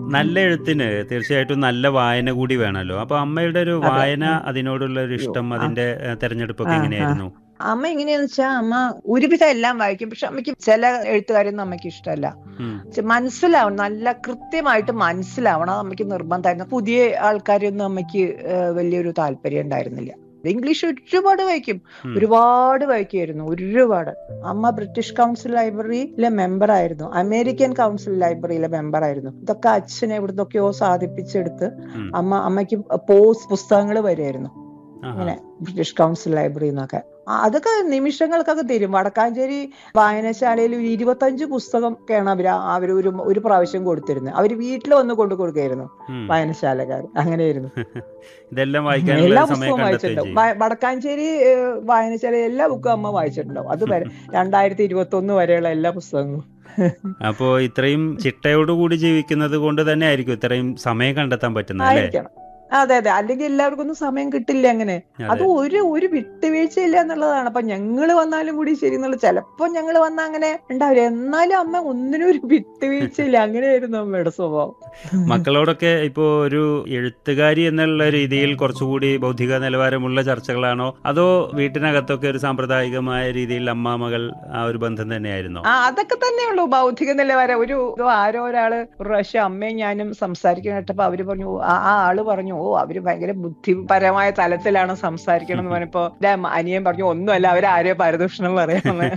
നല്ല എഴുത്തിന് തീർച്ചയായിട്ടും നല്ല വായന കൂടി വേണമല്ലോ അപ്പൊ അമ്മയുടെ ഒരു അതെ. വായന ഉം. അതിനോടുള്ള ഒരു ഇഷ്ടം ആ. അതിന്റെ ഏഹ്, തെരഞ്ഞെടുപ്പൊക്കെ ആ, ആ. എങ്ങനെയായിരുന്നു അമ്മ എങ്ങനെയാന്ന് വെച്ചാൽ അമ്മ ഒരുവിധം എല്ലാം വായിക്കും പക്ഷെ അമ്മയ്ക്ക് ചില എഴുത്തുകാരൊന്നും അമ്മയ്ക്ക് ഇഷ്ടമല്ല ഉം. ചെ- മനസ്സിലാവണം നല്ല കൃത്യമായിട്ട് മനസ്സിലാവണം അത് അമ്മയ്ക്ക് നിർബന്ധമായിരുന്നു പുതിയ ആൾക്കാരെയൊന്നും അമ്മയ്ക്ക് ഏഹ്, വലിയൊരു താല്പര്യം ഉണ്ടായിരുന്നില്ല ഇംഗ്ലീഷ് ഒരുപാട് വായിക്കും ഉം. ഒരുപാട് വായിക്കുമായിരുന്നു ഒരുപാട് അമ്മ ബ്രിട്ടീഷ് കൗൺസിൽ ലൈബ്രറിയിലെ മെമ്പർ ആയിരുന്നു അമേരിക്കൻ കൗൺസിൽ ലൈബ്രറിയിലെ മെമ്പർ ആയിരുന്നു ഇതൊക്കെ അച്ഛനെ എവിടുന്നൊക്കെയോ സാധിപ്പിച്ചെടുത്ത് ഉം. അമ്മ അമ്മയ്ക്ക് പോസ്റ്റ് പുസ്തകങ്ങൾ വരുമായിരുന്നു ആഹാ. ഇങ്ങനെ ബ്രിട്ടീഷ് കൗൺസിൽ ലൈബ്രറി എന്നൊക്കെ ആ, അതൊക്കെ നിമിഷങ്ങൾക്കൊക്കെ തരും വടക്കാഞ്ചേരി വായനശാലയിൽ ഒരു ഇരുപത്തഞ്ച് പുസ്തകമൊക്കെയാണ് അവർ അവർ ഒരു ഒരു പ്രാവശ്യം കൊടുത്തിരുന്നത് അവർ വീട്ടിൽ വന്ന് കൊണ്ടു കൊടുക്കുകയായിരുന്നു ഉം. വായനശാലക്കാർ അങ്ങനെയായിരുന്നു ഇതെല്ലാം വായിക്കാനുള്ള എല്ലാ ഒരു സമയം പുസ്തകവും കണ്ടെത്തുകയും വായിച്ചിട്ടുണ്ടാവും ചെയ്യും വ- വടക്കാഞ്ചേരി ഏഹ്, വായനശാല എല്ലാ ബുക്കും അമ്മ വായിച്ചിട്ടുണ്ടാവും അത് വരെ രണ്ടായിരത്തി ഇരുപത്തി ഒന്ന് വരെയുള്ള എല്ലാ പുസ്തകങ്ങളും അപ്പോ ഇത്രയും ചിട്ടയോടുകൂടി ജീവിക്കുന്നത് കൊണ്ട് തന്നെ ആയിരിക്കും ഇത്രയും സമയം കണ്ടെത്താൻ പറ്റുന്നത് അല്ലേ ആയിരിക്കണം അതെ അതെ അല്ലെങ്കിൽ എല്ലാവർക്കും ഒന്നും സമയം കിട്ടില്ല അങ്ങനെ അത് അതെ ഒരു ഒരു വിട്ടുവീഴ്ചയില്ല എന്നുള്ളതാണ് അപ്പൊ ഞങ്ങള് വന്നാലും കൂടി ശരി എന്നുള്ള ചിലപ്പോ ഞങ്ങള് വന്ന അങ്ങനെ ഉണ്ടാവില്ല എന്നാലും അമ്മ ഒന്നിനും ഒരു വിട്ടുവീഴ്ചയില്ല അങ്ങനെയായിരുന്നു അമ്മയുടെ സ്വഭാവം മക്കളോടൊക്കെ ഇപ്പോ ഒരു എഴുത്തുകാരി എന്നുള്ള രീതിയിൽ കുറച്ചുകൂടി ബൗദ്ധിക നിലവാരമുള്ള ചർച്ചകളാണോ അതോ വീട്ടിനകത്തൊക്കെ ഒരു സാമ്പ്രദായികമായ രീതിയിൽ അമ്മ മകൾ ആ ഒരു ബന്ധം തന്നെയായിരുന്നോ ആ അതൊക്കെ തന്നെയുള്ളൂ ബൗദ്ധിക നിലവാരം ഒരു ഇത് ആരോ ഒരാള് ഒരു പ്രാവശ്യം അമ്മയും ഞാനും സംസാരിക്കുന്ന കേട്ടപ്പോ അവര് പറഞ്ഞു ആ ആ ആള് പറഞ്ഞു ഓ അവര് ഭയങ്കര ബുദ്ധിപരമായ തലത്തിലാണ് സംസാരിക്കണം എന്ന് പറഞ്ഞപ്പോ ദേ അനിയൻ പറഞ്ഞു ഒന്നുമല്ല അവര് ആരെയോ പരദൂഷണം പറയണമെന്ന്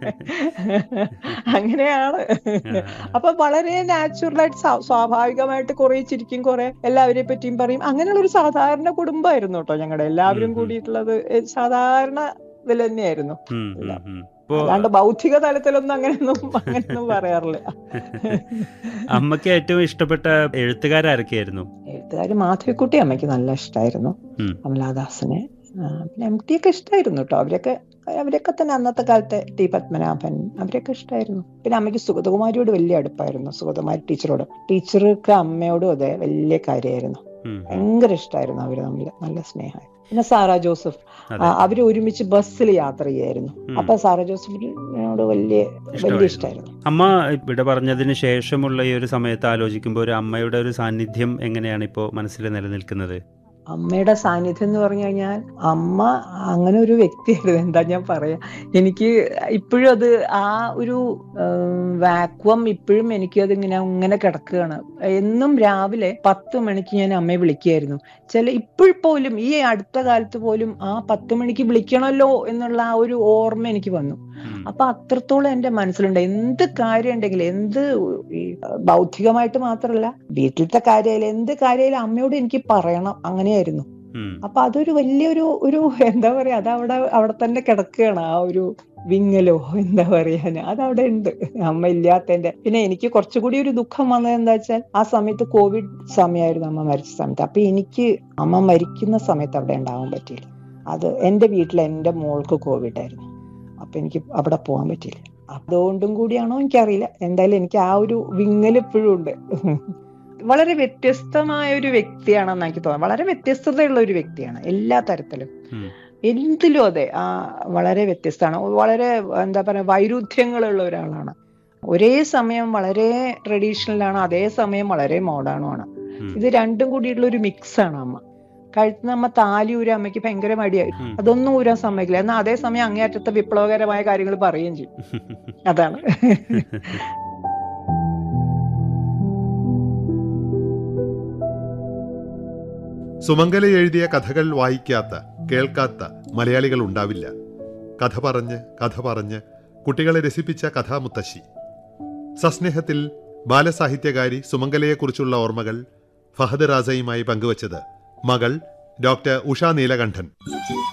അങ്ങനെയാണ് അപ്പൊ വളരെ നാച്ചുറലായിട്ട് സ്വാഭാവികമായിട്ട് കുറെ ചിരിക്കും കുറെ എല്ലാവരെ പറ്റിയും പറയും അങ്ങനെയുള്ള ഒരു സാധാരണ കുടുംബമായിരുന്നു കേട്ടോ ഞങ്ങളുടെ എല്ലാവരും ഉം, ഉം. കൂടിയിട്ടുള്ളത് ഏ, സാധാരണ ഇതിൽ തന്നെയായിരുന്നു ഉം, ഉം, ഉം. ഇപ്പോ അല്ലാണ്ട് ബൗദ്ധിക തലത്തിലൊന്നും അങ്ങനെയൊന്നും അങ്ങനെയൊന്നും പറയാറില്ല അമ്മയ്ക്ക് ഏറ്റവും ഇഷ്ടപ്പെട്ട എഴുത്തുകാരൊക്കെയായിരുന്നു എഴുത്തുകാരി മാധവിക്കുട്ടി അമ്മയ്ക്ക് നല്ല ഇഷ്ടമായിരുന്നു ഉം. കമലാദാസിനെ ആ, പിന്നെ എം ടി ഒക്കെ ഇഷ്ടമായിരുന്നു കേട്ടോ അവരൊക്കെ അവരൊക്കെ തന്നെ അന്നത്തെ കാലത്തെ ടി പത്മനാഭൻ അവരൊക്കെ ഇഷ്ടമായിരുന്നു പിന്നെ അമ്മയ്ക്ക് സുഗതകുമാരിയോട് വലിയ അടുപ്പായിരുന്നു സുഗതകുമാരി ടീച്ചറോട് ടീച്ചർക്ക് അമ്മയോടും അതെ വലിയ കാര്യമായിരുന്നു ഉം, ഉം. ഭയങ്കര ഇഷ്ടമായിരുന്നു അവര് തമ്മിൽ നല്ല സ്നേഹമായി പിന്നെ സാറാ ജോസഫ് ആ, അതെ അവര് ഒരുമിച്ച് ബസ്സിൽ യാത്ര ചെയ്യായിരുന്നു ഉം. അപ്പൊ സാറാ ജോസഫിനോട് വലിയ വലിയ ഇഷ്ടമായിരുന്നു. ഇഷ്ടമായിരുന്നു അമ്മ ഇവിടെ പറഞ്ഞതിന് ശേഷമുള്ള ഈ ഒരു സമയത്ത് ആലോചിക്കുമ്പോൾ ഒരു അമ്മയുടെ ഒരു സാന്നിധ്യം എങ്ങനെയാണ് ഇപ്പോൾ മനസ്സിൽ നിലനിൽക്കുന്നത് അമ്മയുടെ സാന്നിധ്യം എന്ന് പറഞ്ഞു കഴിഞ്ഞാൽ അമ്മ അങ്ങനെ ഒരു വ്യക്തിയായിരുന്നു എന്താ ഞാൻ പറയാ എനിക്ക് ഇപ്പോഴും അത് ആ ഒരു വാക്വം ഇപ്പോഴും എനിക്ക് അത് ഇങ്ങനെ ഇങ്ങനെ കിടക്കുകയാണ് എന്നും രാവിലെ പത്ത് മണിക്ക് ഞാൻ അമ്മയെ വിളിക്കുകയായിരുന്നു ചില ഇപ്പോഴും ഈ അടുത്ത കാലത്ത് പോലും ആ പത്ത് മണിക്ക് വിളിക്കണമല്ലോ എന്നുള്ള ആ ഒരു ഓർമ്മ എനിക്ക് വന്നു ഉം. അപ്പൊ അത്രത്തോളം എന്റെ മനസ്സിലുണ്ട് എന്ത് കാര്യം ഉണ്ടെങ്കിലും എന്ത് ഈ ബൗദ്ധികമായിട്ട് മാത്രമല്ല വീട്ടിലത്തെ കാര്യമായാലും എന്ത് കാര്യമായാലും അമ്മയോട് എനിക്ക് പറയണം അങ്ങനെയായിരുന്നു ഉം. അപ്പൊ അതൊരു വലിയൊരു ഒരു എന്താ പറയാ അത് അവിടെ അവിടെ തന്നെ കിടക്കുകയാണ് ആ ഒരു വിങ്ങലോ എന്താ പറയാന് അതവിടെ ഉണ്ട് അമ്മ ഇല്ലാത്തതിന്റെ പിന്നെ എനിക്ക് കുറച്ചുകൂടി ഒരു ദുഃഖം വന്നത് എന്താ വെച്ചാൽ ആ സമയത്ത് കോവിഡ് സമയമായിരുന്നു അമ്മ മരിച്ച സമയത്ത് അപ്പൊ എനിക്ക് അമ്മ മരിക്കുന്ന സമയത്ത് അവിടെ ഉണ്ടാവാൻ പറ്റിയില്ല അത് എന്റെ വീട്ടിൽ എന്റെ മോൾക്ക് കോവിഡ് ആയിരുന്നു അപ്പൊ എനിക്ക് അവിടെ പോകാൻ പറ്റിയില്ല അതുകൊണ്ടും കൂടിയാണോ എനിക്കറിയില്ല എന്തായാലും എനിക്ക് ആ ഒരു വിങ്ങൽ ഇപ്പോഴും ഉണ്ട് വളരെ വ്യത്യസ്തമായ ഒരു വ്യക്തിയാണെന്ന് എനിക്ക് തോന്നുന്നത് വളരെ വ്യത്യസ്തതയുള്ള ഒരു വ്യക്തിയാണ് എല്ലാ തരത്തിലും ഉം. എന്തിലും അതെ ആ വളരെ വ്യത്യസ്തമാണ് വളരെ എന്താ പറയുക വൈരുദ്ധ്യങ്ങളുള്ള ഒരാളാണ് ഒരേ സമയം വളരെ ട്രഡീഷണൽ ആണ് അതേ സമയം വളരെ മോഡേണുമാണ് ഉം. ഇത് രണ്ടും കൂടിയിട്ടുള്ള ഒരു മിക്സ് ആണ് അമ്മ കഴുത്ത് നമ്മ താലി ഊരാൻ അമ്മയ്ക്ക് ഭയങ്കര മടിയായി ഉം. അതൊന്നും ഊരാൻ സമ്മതിക്കില്ല എന്നാൽ അതേസമയം അങ്ങേയറ്റത്തെ വിപ്ലവകരമായ കാര്യങ്ങൾ പറയുകയും ചെയ്യും അതാണ് സുമംഗല എഴുതിയ കഥകൾ വായിക്കാത്ത കേൾക്കാത്ത മലയാളികൾ ഉണ്ടാവില്ല കഥ പറഞ്ഞ് കഥ പറഞ്ഞ് കുട്ടികളെ രസിപ്പിച്ച കഥാമുത്തശ്ശി സസ്നേഹത്തിൽ ബാലസാഹിത്യകാരി സുമംഗലയെക്കുറിച്ചുള്ള ഓർമ്മകൾ ഫഹദ് റാസയുമായി പങ്കുവച്ചത് മകൾ ഡോക്ടർ ഉഷ നീലകണ്ഠൻ